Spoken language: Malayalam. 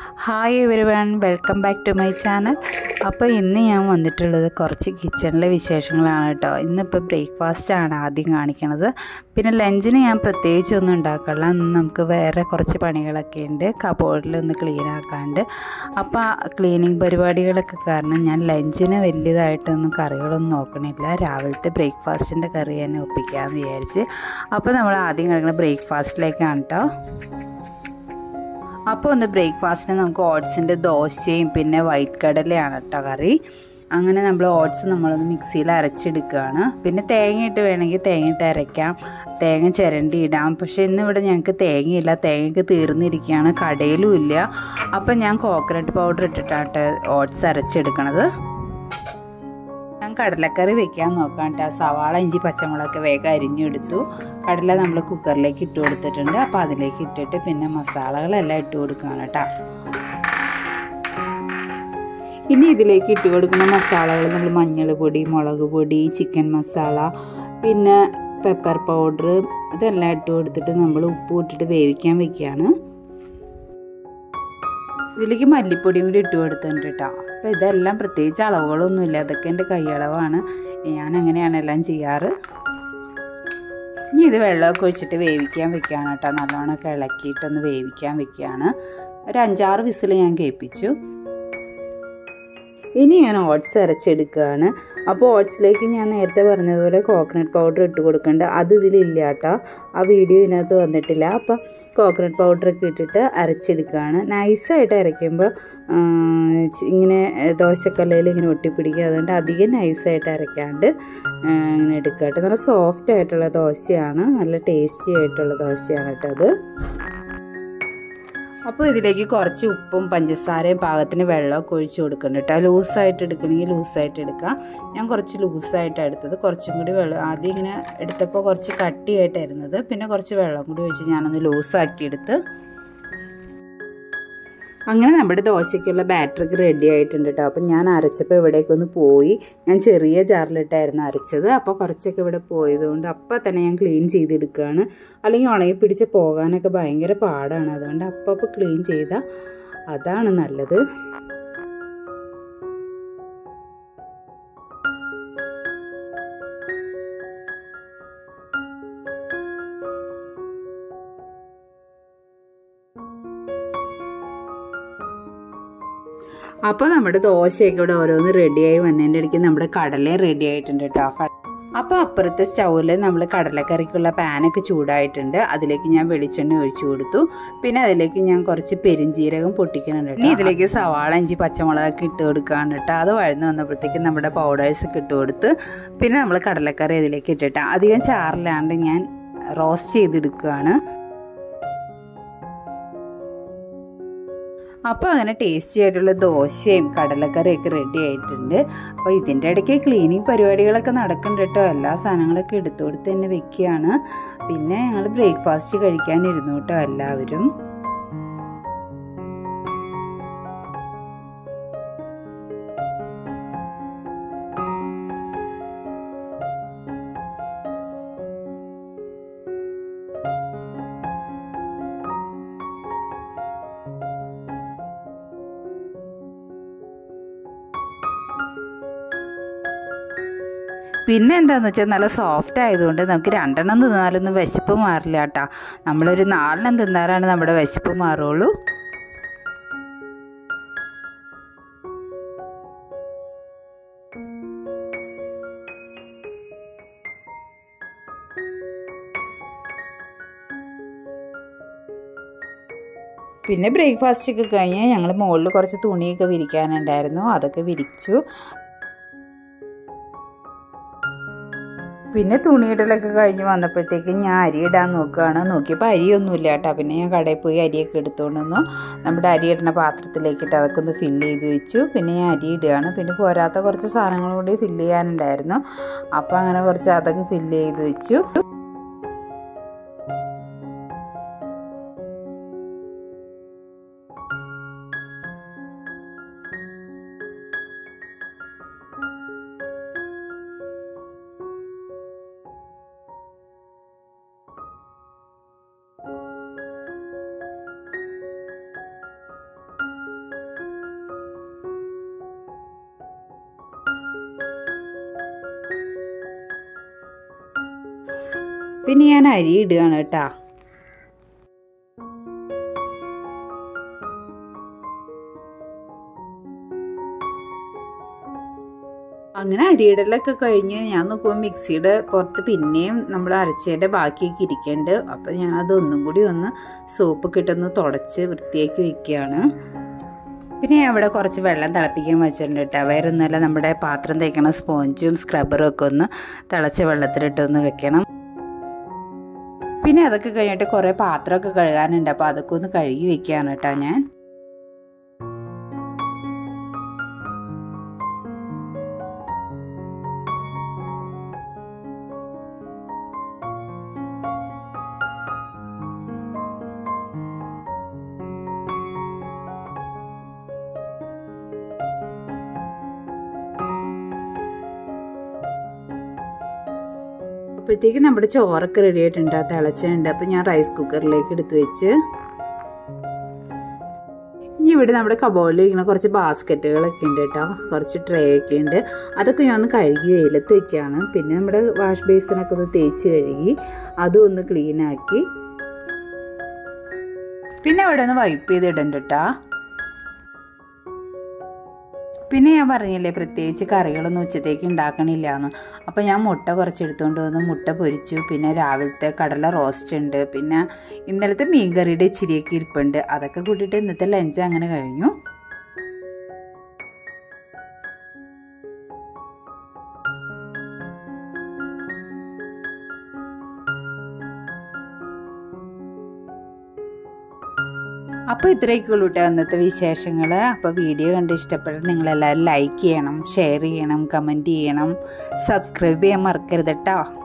hi everyone welcome back to my channel അപ്പോൾ ഇന്ന് ഞാൻ വന്നിട്ടുള്ളത് കുറച്ച് കിച്ചണിലെ വിശേഷങ്ങളാണ് കേട്ടോ ഇന്നിപ്പോൾ ബ്രേക്ക്ഫാസ്റ്റാണ് ആദ്യം കാണിക്കണത് പിന്നെ ലഞ്ചിന് ഞാൻ പ്രത്യേകിച്ചൊന്നും ഉണ്ടാക്കാറില്ല ഇന്ന് നമുക്ക് വേറെ കുറച്ച് പണികളൊക്കെ ഉണ്ട് കബോർഡിൽ ഒന്ന് ക്ലീൻ ആക്കാണ്ട് അപ്പോൾ ആ ക്ലീനിങ് പരിപാടികളൊക്കെ കാരണം ഞാൻ ലഞ്ചിന് വലിയതായിട്ടൊന്നും കറികളൊന്നും നോക്കണില്ല രാവിലത്തെ ബ്രേക്ക്ഫാസ്റ്റിൻ്റെ കറി തന്നെ ഒപ്പിക്കാമെന്ന് വിചാരിച്ച് അപ്പോൾ നമ്മൾ ആദ്യം കഴിക്കുന്ന ബ്രേക്ക്ഫാസ്റ്റിലേക്കാണ് കേട്ടോ അപ്പോൾ ഒന്ന് ബ്രേക്ക്ഫാസ്റ്റിന് നമുക്ക് ഓട്സിൻ്റെ ദോശയും പിന്നെ വൈറ്റ് കടലയാണ് കേട്ടോ കറി അങ്ങനെ നമ്മൾ ഓട്സ് നമ്മളൊന്ന് മിക്സിയിൽ അരച്ചെടുക്കുകയാണ് പിന്നെ തേങ്ങ ഇട്ട് വേണമെങ്കിൽ തേങ്ങ ഇട്ട് അരയ്ക്കാം തേങ്ങ ചിരണ്ടി ഇടാം പക്ഷേ ഇന്നിവിടെ ഞങ്ങൾക്ക് തേങ്ങയില്ല തേങ്ങയ്ക്ക് തീർന്നിരിക്കുകയാണ് കടയിലും ഇല്ല അപ്പം ഞാൻ കോക്കനട്ട് പൗഡർ ഇട്ടിട്ടാണ് ഓട്സ് അരച്ചെടുക്കണത് ഞാൻ കടലക്കറി വെക്കാൻ നോക്കാം കേട്ടോ സവാള ഇഞ്ചി പച്ചമുളകൊക്കെ വേഗം അരിഞ്ഞെടുത്തു കടല നമ്മൾ കുക്കറിലേക്ക് ഇട്ട് കൊടുത്തിട്ടുണ്ട് അപ്പോൾ അതിലേക്ക് ഇട്ടിട്ട് പിന്നെ മസാലകളെല്ലാം ഇട്ട് കൊടുക്കുകയാണ് കേട്ടോ ഇനി ഇതിലേക്ക് ഇട്ട് കൊടുക്കുന്ന മസാലകൾ നമ്മൾ മഞ്ഞൾ പൊടി മുളക് പൊടി ചിക്കൻ മസാല പിന്നെ പെപ്പർ പൗഡർ ഇതെല്ലാം ഇട്ട് കൊടുത്തിട്ട് നമ്മൾ ഉപ്പ് ഇട്ടിട്ട് വേവിക്കാൻ വെക്കുകയാണ് ഇതിലേക്ക് മല്ലിപ്പൊടിയും കൂടി ഇട്ട് കൊടുത്തിട്ടുണ്ട് കേട്ടോ അപ്പോൾ ഇതെല്ലാം പ്രത്യേകിച്ച് അളവുകളൊന്നുമില്ല അതൊക്കെ എൻ്റെ കൈയളവാണ് ഞാൻ അങ്ങനെയാണ് എല്ലാം ചെയ്യാറ് ഇനി ഇത് വെള്ളമൊക്കെ ഒഴിച്ചിട്ട് വേവിക്കാൻ വെക്കുകയാണ് കേട്ടോ നല്ലോണമൊക്കെ ഇളക്കിയിട്ടൊന്ന് വേവിക്കാൻ വെക്കുകയാണ് ഒരു അഞ്ചാറ് വിസിൽ ഞാൻ കേൾപ്പിച്ചു ഇനി ഞാൻ ഓട്സ് അരച്ചെടുക്കുകയാണ് അപ്പോൾ ഓട്സിലേക്ക് ഞാൻ നേരത്തെ പറഞ്ഞതുപോലെ കോക്കനട്ട് പൗഡർ ഇട്ട് കൊടുക്കേണ്ട അത് ഇതിലില്ല കേട്ടോ ആ വീഡിയോ ഇതിനകത്ത് വന്നിട്ടില്ല അപ്പോൾ കോക്കനട്ട് പൗഡറൊക്കെ ഇട്ടിട്ട് അരച്ചെടുക്കുകയാണ് നൈസായിട്ട് അരയ്ക്കുമ്പോൾ ഇങ്ങനെ ദോശക്കല്ലയിൽ ഇങ്ങനെ ഒട്ടിപ്പിടിക്കുക അതുകൊണ്ട് അധികം നൈസായിട്ട് അരയ്ക്കാണ്ട് ഇങ്ങനെ എടുക്കുക കേട്ടോ നല്ല സോഫ്റ്റ് ആയിട്ടുള്ള ദോശയാണ് നല്ല ടേസ്റ്റി ആയിട്ടുള്ള ദോശയാണ് കേട്ടോ അത് അപ്പോൾ ഇതിലേക്ക് കുറച്ച് ഉപ്പും പഞ്ചസാരയും പാകത്തിന് വെള്ളമൊക്കെ ഒഴിച്ച് കൊടുക്കുന്നുണ്ട് കേട്ടോ ലൂസായിട്ട് എടുക്കണമെങ്കിൽ ലൂസായിട്ട് എടുക്കാം ഞാൻ കുറച്ച് ലൂസായിട്ടാണ് എടുത്തത് കുറച്ചും കൂടി വെള്ളം ആദ്യം ഇങ്ങനെ എടുത്തപ്പോൾ കുറച്ച് കട്ടിയായിട്ടായിരുന്നത് പിന്നെ കുറച്ച് വെള്ളം കൂടി ഒഴിച്ച് ഞാനൊന്ന് ലൂസാക്കി എടുത്ത് അങ്ങനെ നമ്മുടെ ദോശയ്ക്കുള്ള ബാറ്ററിക്ക് റെഡി ആയിട്ടുണ്ട് കേട്ടോ അപ്പം ഞാൻ അരച്ചപ്പോൾ ഇവിടേക്കൊന്ന് പോയി ഞാൻ ചെറിയ ജാറിലിട്ടായിരുന്നു അരച്ചത് അപ്പോൾ കുറച്ചൊക്കെ ഇവിടെ പോയതുകൊണ്ട് അപ്പം തന്നെ ഞാൻ ക്ലീൻ ചെയ്തെടുക്കുകയാണ് അല്ലെങ്കിൽ ഉണങ്ങി പിടിച്ച് പോകാനൊക്കെ ഭയങ്കര പാടാണ് അതുകൊണ്ട് അപ്പം അപ്പം ക്ലീൻ ചെയ്താൽ അതാണ് നല്ലത് അപ്പോൾ നമ്മുടെ ദോശയൊക്കെ ഇവിടെ ഓരോന്ന് റെഡിയായി വന്നതിൻ്റെ ഇടയ്ക്ക് നമ്മുടെ കടലയും റെഡി ആയിട്ടുണ്ട് കേട്ടോ അപ്പോൾ അപ്പുറത്തെ സ്റ്റൗവിൽ നമ്മൾ കടലക്കറിക്കുള്ള പാനൊക്കെ ചൂടായിട്ടുണ്ട് അതിലേക്ക് ഞാൻ വെളിച്ചെണ്ണ ഒഴിച്ചു കൊടുത്തു പിന്നെ അതിലേക്ക് ഞാൻ കുറച്ച് പെരിഞ്ചീരകം പൊട്ടിക്കുന്നുണ്ട് ഇനി ഇതിലേക്ക് സവാള ഇഞ്ചി പച്ചമുളകൊക്കെ ഇട്ട് കൊടുക്കുകയാണ് കേട്ടോ അത് വഴന്ന് വന്നപ്പോഴത്തേക്കും നമ്മുടെ പൗഡേഴ്സൊക്കെ ഇട്ട് കൊടുത്ത് പിന്നെ നമ്മൾ കടലക്കറി ഇതിലേക്ക് ഇട്ടിട്ട് അധികം ചാറില്ലാണ്ട് ഞാൻ റോസ്റ്റ് ചെയ്തെടുക്കുകയാണ് അപ്പോൾ അങ്ങനെ ടേസ്റ്റി ആയിട്ടുള്ള ദോശയും കടലക്കറിയൊക്കെ റെഡി ആയിട്ടുണ്ട് അപ്പോൾ ഇതിൻ്റെ ഇടയ്ക്ക് ക്ലീനിങ് പരിപാടികളൊക്കെ നടക്കുന്നുണ്ട് കേട്ടോ എല്ലാ സാധനങ്ങളൊക്കെ എടുത്തു കൊടുത്ത് തന്നെ വെക്കുകയാണ് പിന്നെ ഞങ്ങൾ ബ്രേക്ക്ഫാസ്റ്റ് കഴിക്കാനിരുന്നു കേട്ടോ എല്ലാവരും പിന്നെ എന്താണെന്ന് വെച്ചാൽ നല്ല സോഫ്റ്റ് ആയതുകൊണ്ട് നമുക്ക് രണ്ടെണ്ണം തിന്നാലൊന്നും വിശപ്പ് മാറില്ല കേട്ടോ നമ്മളൊരു നാലെണ്ണം തിന്നാലാണ് നമ്മുടെ വിശപ്പ് മാറുള്ളൂ പിന്നെ ബ്രേക്ക്ഫാസ്റ്റ് ഒക്കെ കഴിഞ്ഞ് ഞങ്ങൾ മുകളിൽ കുറച്ച് തുണിയൊക്കെ വിരിക്കാനുണ്ടായിരുന്നു അതൊക്കെ വിരിച്ചു പിന്നെ തുണിയിടലൊക്കെ കഴിഞ്ഞ് വന്നപ്പോഴത്തേക്ക് ഞാൻ അരി ഇടാൻ നോക്കുകയാണ് നോക്കിയപ്പോൾ അരിയൊന്നുമില്ല കേട്ടോ പിന്നെ ഞാൻ കടയിൽ പോയി അരിയൊക്കെ എടുത്തുകൊണ്ട് വന്നു നമ്മുടെ അരി ഇടുന്ന പാത്രത്തിലേക്കിട്ട് അതൊക്കെ ഒന്ന് ഫില്ല് ചെയ്ത് വെച്ചു പിന്നെ ഞാൻ അരി ഇടുകയാണ് പിന്നെ പോരാത്ത കുറച്ച് സാധനങ്ങൾ കൂടി ഫില്ല് ചെയ്യാനുണ്ടായിരുന്നു അപ്പോൾ അങ്ങനെ കുറച്ച് അതൊക്കെ ഫില്ല് ചെയ്ത് വെച്ചു പിന്നെ ഞാൻ അരി ഇടുകയാണ് കേട്ടോ അങ്ങനെ അരിയിടലൊക്കെ കഴിഞ്ഞ് ഞാൻ നോക്കുമ്പോൾ മിക്സിയുടെ പുറത്ത് പിന്നെയും നമ്മൾ അരച്ചതിൻ്റെ ബാക്കിയൊക്കെ ഇരിക്കുന്നുണ്ട് അപ്പോൾ ഞാനത് ഒന്നും കൂടി ഒന്ന് സോപ്പ് കിട്ടുന്ന തുടച്ച് വൃത്തിയാക്കി വെക്കുകയാണ് പിന്നെ ഞാൻ ഇവിടെ കുറച്ച് വെള്ളം തിളപ്പിക്കാൻ വെച്ചിട്ടുണ്ട് കേട്ടോ വേറെ ഒന്നുമല്ല നമ്മുടെ പാത്രം തേക്കണ സ്പോഞ്ചും സ്ക്രബ്ബറും ഒക്കെ ഒന്ന് തിളച്ച വെള്ളത്തിലിട്ടൊന്ന് വെക്കണം പിന്നെ അതൊക്കെ കഴിഞ്ഞിട്ട് കുറേ പാത്രമൊക്കെ കഴുകാനുണ്ട് അപ്പോൾ അതൊക്കെ ഒന്ന് കഴുകി വെക്കുകയാണ് കേട്ടോ ഞാൻ അപ്പോഴത്തേക്ക് നമ്മുടെ ചോറൊക്കെ റെഡി ആയിട്ടുണ്ട് തിളച്ചിട്ടുണ്ട് അപ്പോൾ ഞാൻ റൈസ് കുക്കറിലേക്ക് എടുത്ത് വെച്ച് ഇനി ഇവിടെ നമ്മുടെ കബോർഡിൽ ഇരിക്കുന്ന കുറച്ച് ബാസ്ക്കറ്റുകളൊക്കെ ഉണ്ട് കേട്ടോ കുറച്ച് ട്രേ ഒക്കെ ഉണ്ട് അതൊക്കെ ഞാൻ ഒന്ന് കഴുകി വെയിലത്ത് വെക്കുകയാണ് പിന്നെ നമ്മുടെ വാഷ് ബേസിനൊക്കെ ഒന്ന് തേച്ച് കഴുകി അതും ഒന്ന് ക്ലീൻ ആക്കി പിന്നെ അവിടെ ഒന്ന് വൈപ്പ് ചെയ്തിടണ്ട കേട്ടോ പിന്നെ ഞാൻ പറഞ്ഞില്ലേ പ്രത്യേകിച്ച് കറികളൊന്നും ഉച്ചത്തേക്ക് ഉണ്ടാക്കണില്ല എന്ന് അപ്പോൾ ഞാൻ മുട്ട കുറച്ച് എടുത്തുകൊണ്ട് വന്ന് മുട്ട പൊരിച്ചു പിന്നെ രാവിലത്തെ കടല റോസ്റ്റ് ഉണ്ട് പിന്നെ ഇന്നലത്തെ മീൻ കറിയുടെ ഇച്ചിരിയൊക്കെ ഇരിപ്പുണ്ട് അതൊക്കെ കൂട്ടിയിട്ട് ഇന്നത്തെ ലഞ്ച് അങ്ങനെ കഴിഞ്ഞു അപ്പോൾ ഇത്രയൊക്കെയുള്ളൂ കേട്ടോ അന്നത്തെ വിശേഷങ്ങൾ അപ്പോൾ വീഡിയോ കണ്ട് ഇഷ്ടപ്പെട്ടാൽ നിങ്ങളെല്ലാവരും ലൈക്ക് ചെയ്യണം ഷെയർ ചെയ്യണം കമൻറ്റ് ചെയ്യണം സബ്സ്ക്രൈബ് ചെയ്യാൻ മറക്കരുത് കേട്ടോ